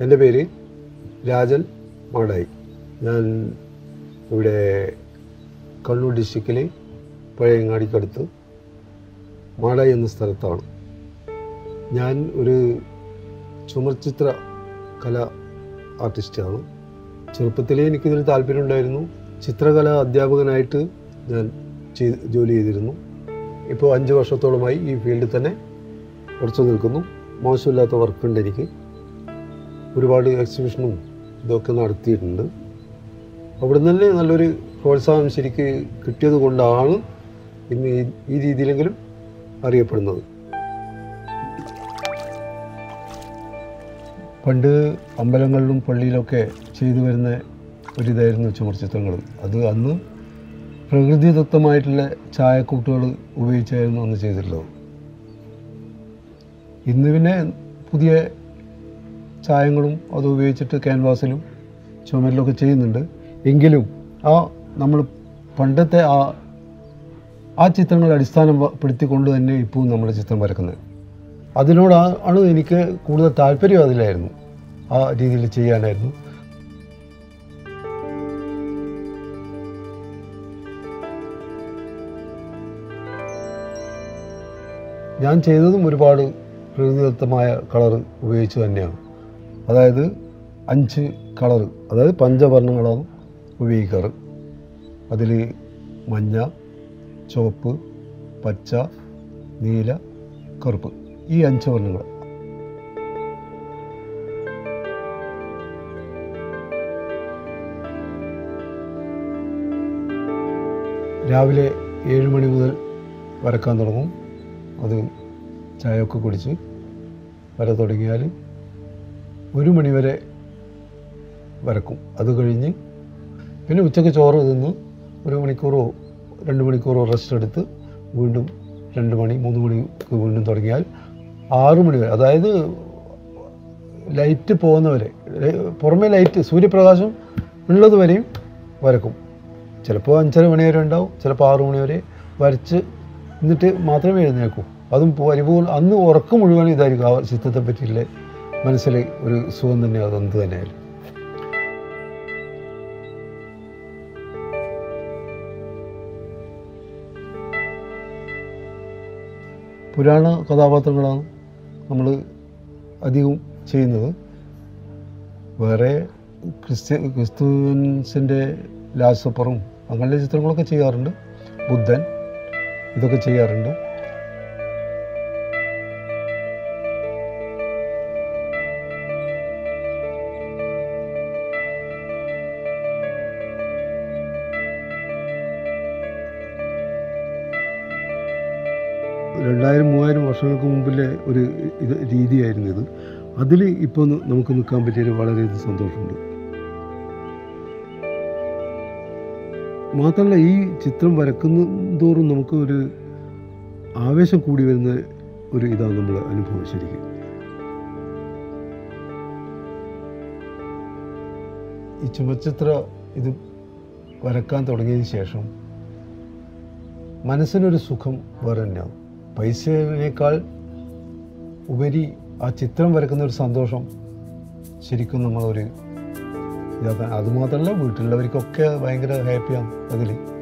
എൻ്റെ പേര് രാജൻ മാടായി ഞാൻ ഇവിടെ കണ്ണൂർ ഡിസ്ട്രിക്റ്റിലെ പഴയങ്ങാടിക്കടുത്ത് മാടായി എന്ന സ്ഥലത്താണ് ഞാൻ ഒരു ചുമർചിത്ര കല ആർട്ടിസ്റ്റാണ് ചെറുപ്പത്തിലേ എനിക്കിതിൽ താല്പര്യമുണ്ടായിരുന്നു ചിത്രകല അധ്യാപകനായിട്ട് ഞാൻ ചെയ്ത് ജോലി ചെയ്തിരുന്നു ഇപ്പോൾ അഞ്ച് വർഷത്തോളമായി ഈ ഫീൽഡിൽ തന്നെ ഉറച്ചു നിൽക്കുന്നു മോശമില്ലാത്ത വർക്കുണ്ട് എനിക്ക് ഒരുപാട് എക്സിബിഷനും ഇതൊക്കെ നടത്തിയിട്ടുണ്ട് അവിടെ നിന്ന് തന്നെ നല്ലൊരു പ്രോത്സാഹനം ശരിക്ക് കിട്ടിയത് കൊണ്ടാണ് ഇന്ന് ഈ ഈ രീതിയിലെങ്കിലും അറിയപ്പെടുന്നത് പണ്ട് അമ്പലങ്ങളിലും പള്ളിയിലൊക്കെ ചെയ്തു വരുന്ന ഒരിതായിരുന്നു ചുമർ ചിത്രങ്ങൾ അത് അന്ന് പ്രകൃതിദത്തമായിട്ടുള്ള ചായക്കൂട്ടുകൾ ഉപയോഗിച്ചായിരുന്നു അന്ന് ചെയ്തിട്ടുള്ളത് ഇന്ന് പിന്നെ പുതിയ ചായങ്ങളും അത് ഉപയോഗിച്ചിട്ട് ക്യാൻവാസിലും ചുമരിലൊക്കെ ചെയ്യുന്നുണ്ട് എങ്കിലും ആ നമ്മൾ പണ്ടത്തെ ആ ആ ചിത്രങ്ങൾ അടിസ്ഥാനപ്പെടുത്തിക്കൊണ്ട് തന്നെ ഇപ്പോൾ നമ്മൾ ചിത്രം വരക്കുന്നത് അതിനോടാണ് ആണ് എനിക്ക് കൂടുതൽ താല്പര്യം അതിലായിരുന്നു ആ രീതിയിൽ ചെയ്യാനായിരുന്നു ഞാൻ ചെയ്തതും ഒരുപാട് പ്രകൃതിദത്തമായ കളർ ഉപയോഗിച്ച് തന്നെയാണ് അതായത് അഞ്ച് കളർ അതായത് പഞ്ചവർണ്ണങ്ങളാണ് ഉപയോഗിക്കാറ് അതിൽ മഞ്ഞ ചുവപ്പ് പച്ച നീല കറുപ്പ് ഈ അഞ്ച് വർണ്ണങ്ങൾ രാവിലെ ഏഴ് മണി മുതൽ വരക്കാൻ തുടങ്ങും അത് ചായയൊക്കെ കുടിച്ച് വര തുടങ്ങിയാൽ ഒരു മണി വരെ വരക്കും അത് കഴിഞ്ഞ് പിന്നെ ഉച്ചയ്ക്ക് ചോറ് തിന്ന് ഒരു മണിക്കൂറോ രണ്ട് മണിക്കൂറോ റെസ്റ്റ് എടുത്ത് വീണ്ടും രണ്ട് മണി മൂന്ന് മണിക്ക് വീണ്ടും തുടങ്ങിയാൽ ആറ് മണി വരെ അതായത് ലൈറ്റ് പോകുന്നവരെ ലൈ- പുറമേ ലൈറ്റ് സൂര്യപ്രകാശം ഉള്ളത് വരെയും വരക്കും ചിലപ്പോൾ അഞ്ചര മണി വരെ ഉണ്ടാവും ചിലപ്പോൾ ആറ് മണി വരെ വരച്ച് എന്നിട്ട് മാത്രമേ എഴുന്നേക്കൂ അതും പരിപൂർണ്ണ അന്ന് ഉറക്കം മുഴുവൻ ഇതായിരിക്കും ആ ചിത്രത്തെ പറ്റിയുള്ള മനസ്സിൽ ഒരു സുഖം തന്നെ അത് എന്ത് തന്നെയായാലും പുരാണ കഥാപാത്രങ്ങളാണ് നമ്മൾ അധികവും ചെയ്യുന്നത് വേറെ ക്രിസ്ത്യ ക്രിസ്തുവിൻസിൻ്റെ ലാസപ്പറും അങ്ങനെയുള്ള ചിത്രങ്ങളൊക്കെ ചെയ്യാറുണ്ട് ബുദ്ധൻ ഇതൊക്കെ ചെയ്യാറുണ്ട് രണ്ടായിരം മൂവായിരം വർഷങ്ങൾക്ക് മുമ്പിലെ ഒരു ഇത് രീതിയായിരുന്നു ഇത് അതിൽ ഇപ്പോൾ നമുക്ക് നിൽക്കാൻ പറ്റിയതിൽ വളരെയധികം സന്തോഷമുണ്ട് മാത്രമല്ല ഈ ചിത്രം വരക്കുന്ന തോറും നമുക്ക് ഒരു ആവേശം കൂടി വരുന്ന ഒരു ഇതാണ് നമ്മൾ അനുഭവം ശരിക്കും ഈ ചുമച്ചിത്ര ഇത് വരക്കാൻ തുടങ്ങിയതിന് ശേഷം മനസ്സിനൊരു സുഖം വേറെ തന്നെയാണ് പൈസയേക്കാൾ ഉപരി ആ ചിത്രം വരക്കുന്ന ഒരു സന്തോഷം ശരിക്കും നമ്മളൊരു ഇതാക്കാൻ അതുമാത്രമല്ല വീട്ടിലുള്ളവർക്കൊക്കെ ഭയങ്കര ഹാപ്പിയാണ് അതിൽ